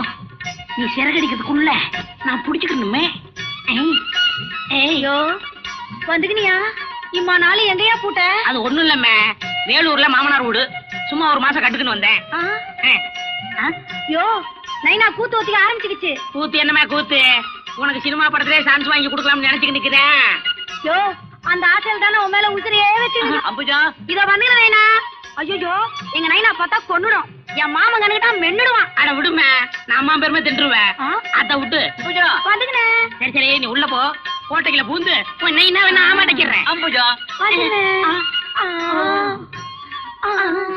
நீ சிறகடிக்கிறதுக்குள்ள நான் புடிச்சுக்கணுமே ஏய், ஏய் ஐயோ வந்துக்கினியா இம்மா நாளை எங்கயா பூட்ட அது ஒண்ணும் இல்லம்மே வேலூர்ல மாமனார் வீடு சும்மா ஒரு மாசம் கட்டுக்குன்னு வந்தேன் ஆ, ஆ, ஆ, யோ நைனா கூத்து ஒத்திக்க ஆரம்பிச்சுக்கிச்சு கூத்து என்னமே கூத்து உனக்கு சினிமா படத்திலே சான்ஸ் வாங்கி கொடுக்கலாம்னு நினைச்சுக்கிட்டு நிக்கிறேன் யோ அந்த ஆசையில் தானே உன் மேல உசிரியே வச்சு அம்புஜா இதோ வந்து நைனா ஐயோ எங்க நைனா பார்த்தா கொன்னுடும் என் மாமன் கணக்கிட்டா மென்னுடுவான் அட விடுமே நான் அம்மா பெருமை தின்றுவேன் ஆ, அத விட்டு அம்புஜா வந்துக்கினே சரி சரி நீ உள்ள போ கோட்டைக்குள்ள பூந்து உன் நெய் வேணா ஆமாட்டக்கிறேன் அம்புஜா வந்துக்கினே ஆ, ஆ,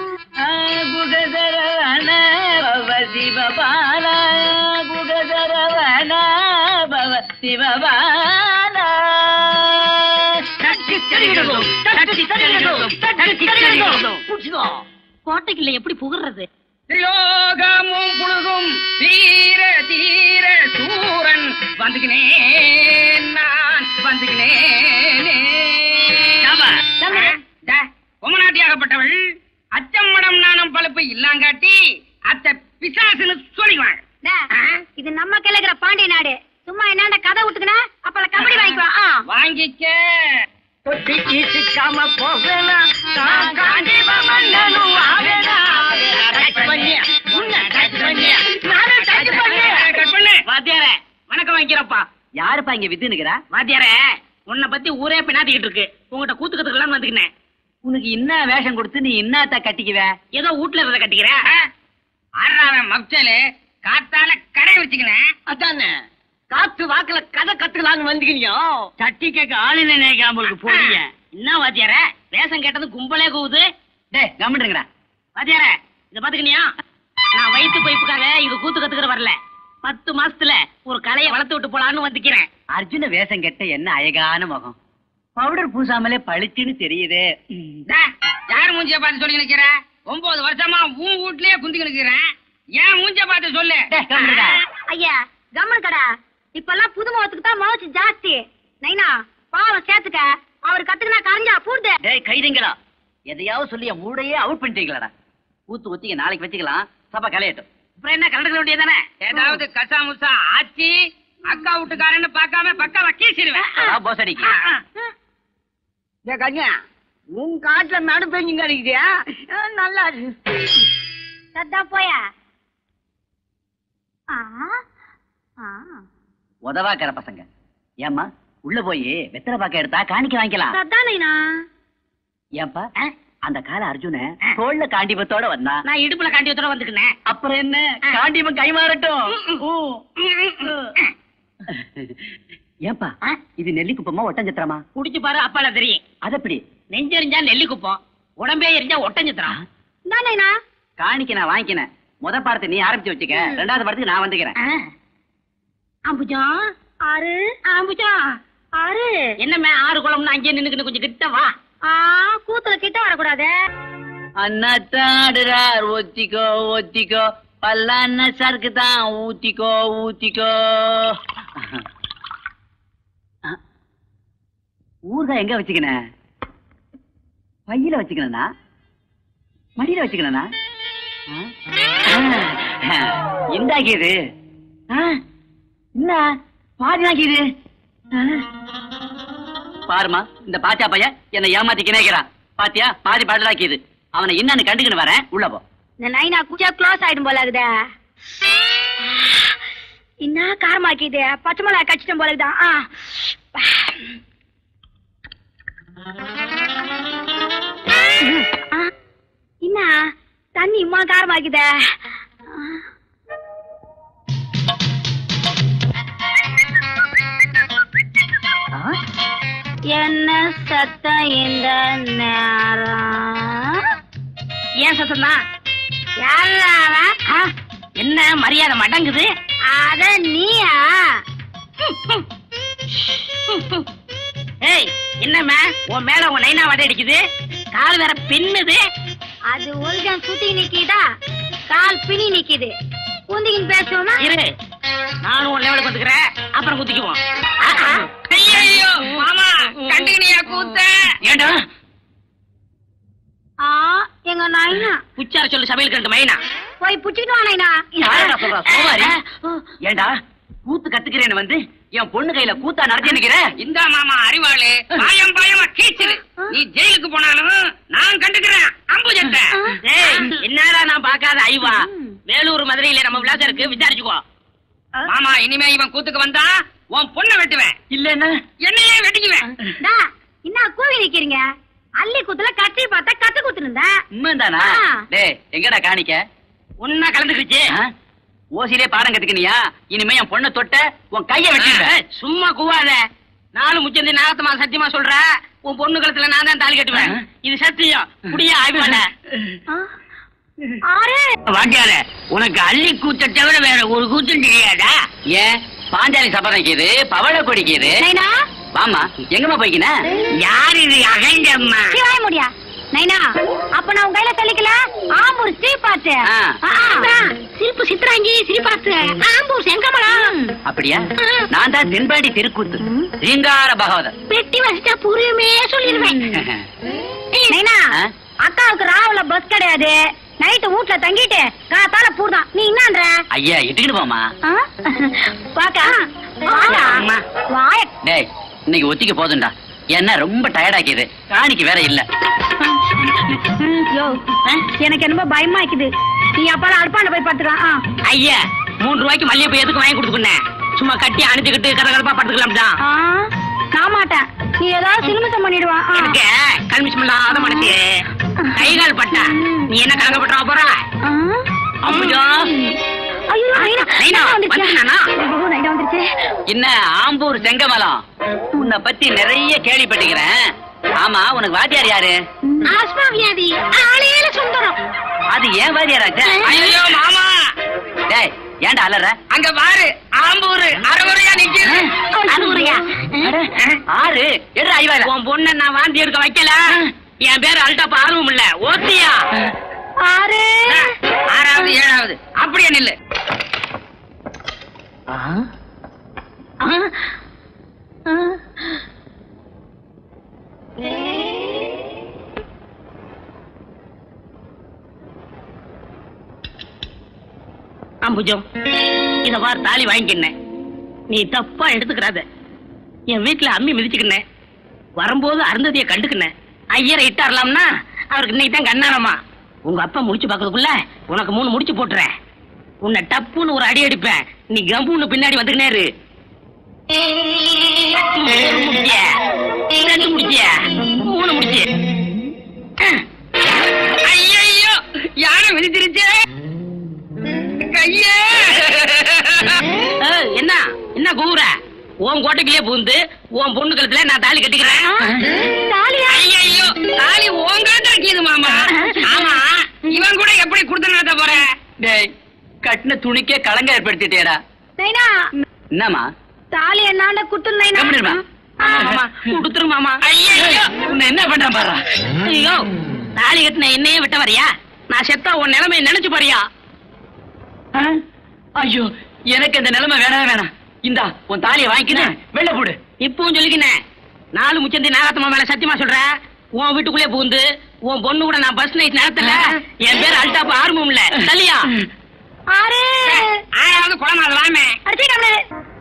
குகதரவன பவ சிவபால குகதரவன பவ சிவபால கோட்டைக்குள்ள எப்படி புகுறது திரிலோகமும் புழுகும் தீர தீர சூரன் வந்துக்கினேன் நான் வந்துக்கினேன் பொம்மநாட்டியாகப்பட்டவள் அச்சம்மடம் நாணம் பழுப்பு இல்லாங்காட்டி அத்த பிசாசுன்னு சொல்லிக்குவாங்க டே, இது நம்ம கிழக்குற பாண்டிய நாடு சும்மா என்னண்ட கதை விட்டுக்கினா அப்பல கபடி வாங்கிக்குவா ஆ. வாங்கிக்க தொட்டிக்கு சிக்காம போவேனா நான் காண்டிப மன்னனும் ஆவேனா டச் பண்ணியா உன்னை டச் பண்ணியா நானும் டச் பண்ணியா கட் பண்ணு வாத்தியாரே வணக்கம் வாங்கிக்கிறப்பா யாருப்பா இங்க வித்து நிக்கிறா வாத்தியாரே உன்னை பத்தி ஊரே பின்னாட்டிக்கிட்டு இருக்கு உங்ககிட்ட கூத்துக்கிறதுக்கெல்லாம் வந்துக்கினேன் உனக்கு என்ன வேஷம் கொடுத்து நீ என்னத்த கட்டிக்குவ ஏதோ வீட்டுல இருந்த கட்டிக்கிறேன் ஆறாவன் மப்சலு காத்தால கடை வச்சுக்கினேன் அதானே காத்து வாக்குல கதை கத்துக்கலாம்னு வந்துக்கினியோ தட்டி கேட்க ஆளு நினைக்காமலுக்கு போறீங்க என்ன வாத்தியாரே வேஷம் கேட்டது கும்பலே கூவுது டேய் கம்மிடுங்கடா வாத்தியாரே இத பாத்துக்கினியா நான் வயிற்று பைப்புக்காக இது கூத்து கத்துக்கிற வரல பத்து மாசத்துல ஒரு கலையை வளர்த்து விட்டு போலான்னு வந்துக்கிறேன் அர்ஜுன வேஷம் கெட்ட என்ன அழகான முகம் பவுடர் பூசாமலே பளிச்சுன்னு தெரியுதே ம். டே, யார் மூஞ்சிய பார்த்து சொல்லி நிக்கிற ஒன்பது வருஷமா உன் வீட்லயே குந்தி நிக்கிறேன் ஏன் மூஞ்சிய பார்த்து சொல்லு டேய், கம்முனுடா. ஐயா கம்மன் கடா இப்பெல்லாம் புது முகத்துக்கு தான் முகச்சு ஜாஸ்தி நைனா பாவம் சேர்த்துக்க அவர் கத்துக்கினா கரைஞ்சா பூர்த்து டேய் கைதுங்களா எதையாவது சொல்லி என் மூடையே அவுட் பண்ணிட்டீங்களாடா ஊத்து ஊத்திங்க நாளைக்கு வச்சுக்கலாம் சபா கலையட்டும் அப்புறம் என்ன கலந்துக்க வேண்டியதானே ஏதாவது கசா முசா ஆச்சி அக்கா வீட்டுக்காரன்னு பார்க்காம பக்காவ கீசிடுவேன் போசடிக்கு கன்யா உன் காட்டுல நடு பெஞ்சுங்க அடிக்கிறியா நல்லா இருக்கு சத்தா போயா ஆ ஆ உதவாக்கிற பசங்க ஏம்மா உள்ள போய் வெத்தலை பாக்க எடுத்தா காணிக்க வாங்கிக்கலாம் சத்தா நைனா ஏன்பா அந்த கால அர்ஜுன தோல்ல காண்டிபத்தோட வந்தான் நான் இடுப்புல காண்டியத்தோட வந்துக்கினேன் அப்புறம் என்ன காண்டிபம் கைமாறட்டும் ஏன்பா இது நெல்லிக்குப்பமா ஒட்டஞ்சத்திரமா குடிச்சு பாரு அப்பால தெரியும் அதப்படி நெஞ்செறிஞ்சா நெல்லி குப்பம் உடம்பே எரிஞ்சா ஒட்டஞ்சித்தான் இந்தா நைனா காணிக்க நான் வாங்கிக்கினேன் முத பாடத்தை நீ ஆரம்பிச்சு வச்சுக்க ரெண்டாவது பாடத்துக்கு நான் வந்துக்கிறேன் அம்புஜா ஆறு அம்புஜா ஆறு என்னம்மா ஆறு குளம்னு அங்கேயே நின்னுக்கிட்டு கொஞ்சம் கிட்ட வா ஆ கூத்துல கிட்ட வரக்கூடாது அண்ணாத்தாடுறார் ஒத்திக்கோ ஒத்திக்கோ பல்லாண்ண சருக்கு தான் ஊத்திக்கோ ஊத்திக்கோ ஊர்தான் எங்க வச்சுக்கின பையில வச்சுக்கணா மடியில வச்சுக்கணா இந்தாக்கிது என்ன பாதினாக்கிது பாருமா இந்த பாத்தியா பையன் என்னை ஏமாத்தி கிணைக்கிறான் பாத்தியா பாதி பாடலாக்கிது அவனை என்னன்னு கண்டுக்கின்னு வரேன் உள்ள போ இந்த நைனா குச்சா க்ளோஸ் ஆயிடும் போல இருக்குதே என்ன காரமாக்கிது பச்சை மிளகா கச்சிட்டும் போல இருக்குதா ஆ ஆ, என்ன தண்ணி இம்மா காரமாக்குதே என்ன சத்தம் இந்த நேரம் ஏன் சத்தம்தான் யாரா அவன்? ஆ, என்ன மரியாதை மடங்குது அத நீயா ஏய் என்னம்மா உன் மேல உன் நைனா வடை அடிக்குது கால் வேற பின்னுது அது ஒழுங்கன் சுத்தி நிக்கிதா கால் பிணி நிக்குது குந்திக்கின்னு பேசுவோமா இரு நானும் உன் லெவலுக்கு வந்துக்கிறேன் அப்புறம் குத்திக்குவோம் ஐயோ மாமா கண்டுக்கினியா கூத்த ஏண்டா ஆ எங்க நைனா புச்சார சொல்லு சமையல் கண்டு மைனா போய் புடிச்சிட்டு வா நைனா யாரடா சொல்றா சோமாரி ஏண்டா கூத்து கத்துக்கிறேன்னு வந்து என் பொண்ணு கையில கூத்தா நடத்தி நிக்கிற இந்த மாமா அறிவாளு பாயம் பாயமா கீச்சுது நீ ஜெயிலுக்கு போனாலும் நான் கண்டுக்கிறேன் அம்புஜத்தை ஏய், என்னடா நான் பார்க்காத ஐவா வேலூர் மதுரையில நம்ம விலாசம் இருக்கு விசாரிச்சுக்கோ மாமா இனிமே இவன் கூத்துக்கு வந்தா உன் பொண்ணை வெட்டுவேன் இல்லன்னா என்னையே வெட்டிக்குவேன் டா, என்ன கூவி நிக்கிறீங்க அள்ளி குத்துல கட்டி பார்த்தா கத்து குத்துருந்த உண்மைதானா ஆ. டேய் எங்கடா காணிக்க ஒன்னா கலந்துக்கிச்சு ஆ? ஓசிலே பாடம் கத்துக்கினியா இனிமே என் பொண்ணை தொட்ட உன் கைய வெட்டிடுவேன் ஏய், சும்மா கூவாத நாலு முச்சந்தி நாகத்தமா சத்தியமா சொல்ற உன் பொண்ணு கழுத்துல நான் தான் தாலி கட்டுவேன் ஆ. இது சத்தியம் குடியா ஆய்வாட ஆறு வாத்தியார உனக்கு அள்ளி கூத்த தவிர வேற ஒரு கூத்தும் தெரியாதா ஏன் பாஞ்சாலி சபதம் பவள கொடிக்குது நைனா வாமா எங்கம்மா போய்க்கின யார் இது அகண்டம்மா சிவாய முடியா நைனா அப்ப நான் உங்க கையில தள்ளிக்கல ஆம்பூர் ஸ்ரீபாத்து ஆ. சிரிப்பு சித்ராங்கி சிரிப்பாத்து ஆம்பூர் செங்கமலம் அப்படியா நான் தான் தென்பாடி திருக்கூத்து ரீங்கார பகவதர் பெட்டி வச்சிட்டா புரியுமே சொல்லிடுவேன் நைனா ஆ? அக்காவுக்கு ராவுல பஸ் கிடையாது நைட்டு வீட்ல தங்கிட்டு காத்தால பூர்தான் நீ என்னன்ற ஐயா இட்டுக்கிட்டு போமா ஆ? பாக்கா வாடா அம்மா. வாய டேய் இன்னைக்கு ஒத்திக்க போதும்டா என்ன ரொம்ப டயர்டாக்கிது காணிக்கு வேற இல்ல யோ எனக்கு என்னமோ பயமா இருக்குது நீ அப்பால அடுப்பாண்ட போய் படுத்துக்கலாம் ஐயா மூணு ரூபாய்க்கு மல்லிகைப்பூ எதுக்கு வாங்கி கொடுத்துக்கினேன் சும்மா கட்டி அணிஞ்சுக்கிட்டு கரகரப்பா படுத்துக்கலாம் தான் நான் மாட்டேன் நீ ஏதாவது சிலுமிசம் பண்ணிடுவான் ஆ. எனக்கு கல்மிஷம் இல்லாத மனசு கை கால் பட்டா நீ என்ன கலங்க பட்டா போற ஆ? அம்முஜா. ஐயோ, நைனா, நைனா, நைனா வந்துருச்சு. வந்துட்டானா? ஐயோ, நைனா வந்துருச்சு. என்ன ஆம்பூர் செங்கமலம் உன்னை பத்தி நிறைய கேள்விப்பட்டுக்கிறேன் ஆமா உனக்கு வாத்தியார் யாரு ஆஸ்மா வியாதி ஆளேல சுந்தரம் அது ஏன் வாத்தியாராச்சா ஐயோ மாமா டேய் ஏன்டா அலற அங்க பாரு ஆம்பூரு அரைகுறையா நிக்குது அனுமுறையா ஆறு எடு ஐவாயிரம் உன் பொண்ண நான் வாந்தி எடுக்க வைக்கல என் பேர் அல்டாப்பா ஆர்வம் இல்ல ஓத்தியா ஆறு ஆறாவது ஏழாவது அப்படியே நில்லு அம்புஜம் இத வார் தாலி வாங்கிக்கினேன் நீ தப்பா எடுத்துக்கிறாத என் வீட்டுல அம்மி மிதிச்சுக்கினேன் வரும்போது அருந்ததிய கண்டுக்கினேன் ஐயரை இட்டாரலாம்னா அவருக்கு இன்னைக்கு தான் கண்ணானமா உங்க அப்பா முடிச்சு பாக்குறதுக்குள்ள உனக்கு மூணு முடிச்சு போட்டுறேன் உன்னை டப்புன்னு ஒரு அடி அடிப்பேன் நீ கம்புன்னு பின்னாடி வந்துக்கினே இரு மூணு முடிச்சிய ரெண்டு முடிச்சிய மூணு முடிச்சு ஐயோ யானை மிதிச்சிருச்சு கையே ஏய், என்ன என்ன கூவுற உன் கோட்டைக்குள்ளே பூந்து உன் பொண்ணு கழுத்துல நான் தாலி கட்டிக்கிறேன் தாலியா ஐயோ தாலி ஓங்காட்ட இருக்குது மாமா ஆமா இவன் கூட எப்படி கொடுத்து நடத்த போற டேய் கட்டின துணிக்கே களங்க ஏற்படுத்திட்டேடா நைனா என்னம்மா தாலி என்னாண்ட குத்து நைனா கம்முனிருமா. மாமா கொடுத்துரு மாமா ஐயோ உன்னை என்ன பண்றான் பாரு ஐயோ தாலி கட்டின என்னையே விட்ட வரியா நான் செத்தா உன் நிலைமையை நினைச்சு பாரியா ஐயோ எனக்கு இந்த நிலைமை வேணவே வேணாம் இந்தா உன் தாலியை வாங்கிக்கின்னு வெளில போடு இப்பவும் சொல்லிக்கினேன் நாலு முச்சந்தி நாகத்தம்மா மேல சத்தியமா சொல்றேன் உன் வீட்டுக்குள்ளே பூந்து உன் பொண்ணு கூட நான் பஸ் நைட் நடத்தல என் பேர் அல்டாப் ஆர்வம் இல்ல சரியா ஆறு ஆறாவது குழந்தை அது வாமே அடிச்சு கம்முனு.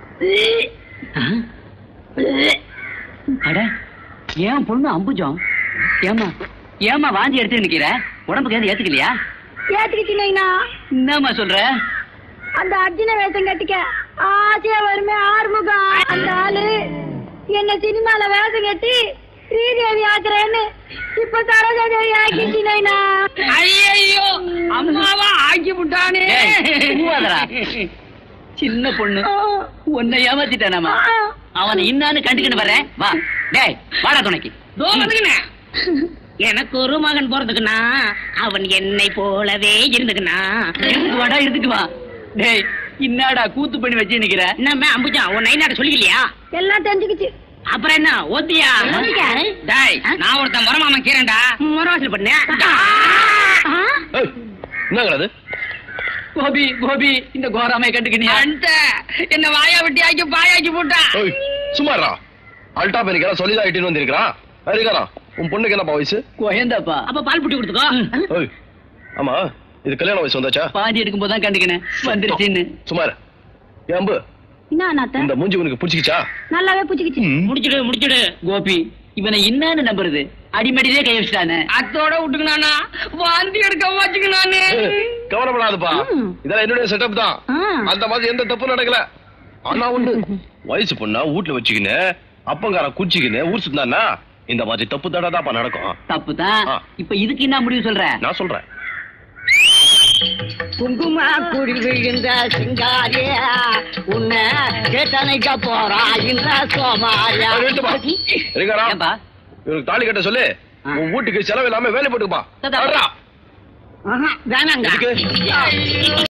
அட ஏன் பொண்ணு அம்புஜம் ஏமா ஏமா வாந்தி எடுத்து நிக்கிற உடம்புக்கு எதுவும் ஏத்துக்கலையா ஏத்துக்கிச்சு நைனா என்னம்மா சொல்ற அந்த அர்ஜுன வேஷம் கட்டிக்க ஆசையா வருமே ஆறுமுகம் அந்த ஆளு என்ன சினிமால வேஷம் கட்டி ஸ்ரீதேவி ஆக்குறேன்னு இப்ப சரோஜாதேவி ஆக்கிச்சு நைனா ஐயோ அம்மாவா ஆக்கி விட்டானே டேய், கூவாதடா. சின்ன பொண்ணு உன்னை ஏமாத்திட்டானாமா அவனை இன்னான்னு கண்டுக்கிட்டு வரேன் வா டேய் வாடா துணைக்கு தோ வந்துக்கினேன். எனக்கு ஒரு மகன் பிறந்துக்குனா அவன் என்னை போலவே இருந்துக்குனா இருந்துக்கு வாடா இருந்துக்கு வா டேய் இன்னாடா கூத்து பண்ணி வச்சு நிக்கிற என்ன அம்புஜா உன் நைனாட்ட சொல்லிக்கலையா எல்லாம் தெரிஞ்சுக்கிச்சு அப்புறம் என்ன ஓத்தியா டேய் நான் ஒருத்தன் முறமாமன் கீரண்டா முறவாசல் பண்ண ஏய், என்னங்கடா அது கோபி கோபி இந்த கோராமை கண்டுக்கினியா அந்த என்ன வாயா விட்டி ஆக்கி பாயாக்கி போட்டா ஏய், சும்மாடா அல்டா பெனிக்கா சொல்லிதான் இட்டுன்னு வந்திருக்கிறான் இருக்காரா உன் பொண்ணுக்கு என்னப்பா வயசு கோயந்தாப்பா அப்ப பால் புட்டி கொடுத்துக்கோ ஏய், ஆமா இது கல்யாண வயசு வந்தாச்சா பாதி எடுக்கும் போது தான் கண்டுக்கினேன் வந்துருச்சுன்னு சுமார் ஏன் அம்பு என்ன அண்ணாத்த இந்த மூஞ்சி உனக்கு பிடிச்சிக்கிச்சா நல்லாவே புடிச்சுக்கிச்சு முடிச்சிடு முடிச்சிடு கோபி இவனை என்னன்னு நம்புறது அடிமடியிலே கை வச்சுட்டானே அத்தோட விட்டுக்கணானா வாந்தி எடுக்க வச்சுக்கணானே கவலைப்படாதப்பா ம். இதெல்லாம் என்னுடைய செட்டப் தான் ஆ. அந்த மாதிரி எந்த தப்பும் நடக்கல ஆனா உண்டு வயசு பொண்ணா வீட்டுல வச்சுக்கின்னு அப்பங்கார குச்சிக்கின்னு ஊர் சுத்தானா இந்த மாதிரி தப்பு தடாதாப்பா நடக்கும் தப்பு தான் ஆ. இப்ப இதுக்கு என்ன முடிவு சொல்ற நான் சொல்றேன் குங்கும குடி விழுந்த சிங்காரியா உன்னை கேட்டனைக்க போறா இந்த சோமாரியா அது நிறுத்துப்பா. இருங்கடா. ஏன்பா இவனுக்கு தாலி கட்ட சொல்லு ஆ. உன் வீட்டுக்கு செலவு இல்லாம வேலை போட்டுக்குப்பா தாத்தா. வர்றா. ஆஹா, வேணாங்க எதுக்கு